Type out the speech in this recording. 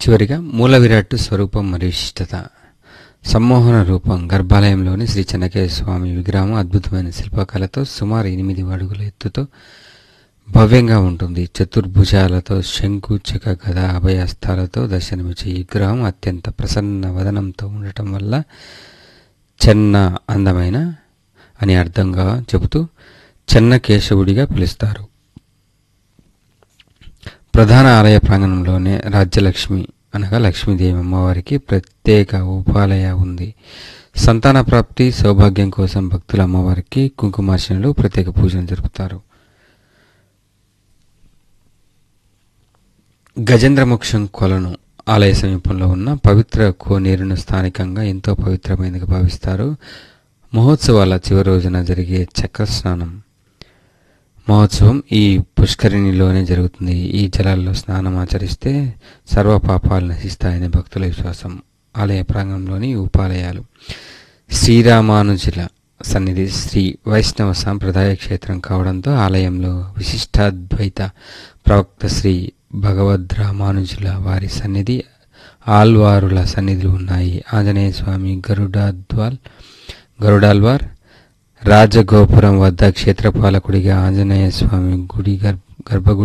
చివరిగా మూల విరాట్టు స్వరూపం మరియు విశిష్టత సమ్మోహన రూపం గర్భాలయంలోని శ్రీ చెన్నకేశ్వర స్వామి విగ్రహం అద్భుతమైన శిల్పకళతో సుమారు ఎనిమిది అడుగుల ఎత్తుతో భవ్యంగా ఉంటుంది చతుర్భుజాలతో శంకు చక గద అభయస్తాలతో దర్శనమిచ్చే ఈ విగ్రహం అత్యంత ప్రసన్న వదనంతో ఉండటం వల్ల చెన్న అందమైన అని అర్థంగా చెబుతూ చెన్న కేశవుడిగా పిలుస్తారు ప్రధాన ఆలయ ప్రాంగణంలోనే రాజ్యలక్ష్మి అనగా లక్ష్మీదేవి అమ్మవారికి ప్రత్యేక ఉపాలయ ఉంది సంతాన ప్రాప్తి సౌభాగ్యం కోసం భక్తుల అమ్మవారికి కుంకుమార్చనలు ప్రత్యేక పూజలు జరుపుతారు గజేంద్రమోక్షం కొలను ఆలయ సమీపంలో ఉన్న పవిత్ర కోనేరును స్థానికంగా ఎంతో పవిత్రమైనదిగా భావిస్తారు మహోత్సవాల చివరి రోజున జరిగే చక్ర స్నానం మహోత్సవం ఈ పుష్కరిణిలోనే జరుగుతుంది ఈ జలాల్లో స్నానం ఆచరిస్తే సర్వ పాపాలు నశిస్తాయని భక్తుల విశ్వాసం ఆలయ ప్రాంగణంలోని ఉపాలయాలు శ్రీరామానుజుల సన్నిధి శ్రీ వైష్ణవ సాంప్రదాయ క్షేత్రం కావడంతో ఆలయంలో విశిష్టాద్వైత ప్రవక్త శ్రీ భగవద్ రామానుజుల వారి సన్నిధి ఆల్వారుల సన్నిధులు ఉన్నాయి ఆంజనేయ స్వామి గరుడాద్వాల్ గరుడాల్వార్ రాజగోపురం వద్ద క్షేత్రపాలకుడిగా ఆంజనేయ స్వామి గుడి గర్భ గర్భగుడి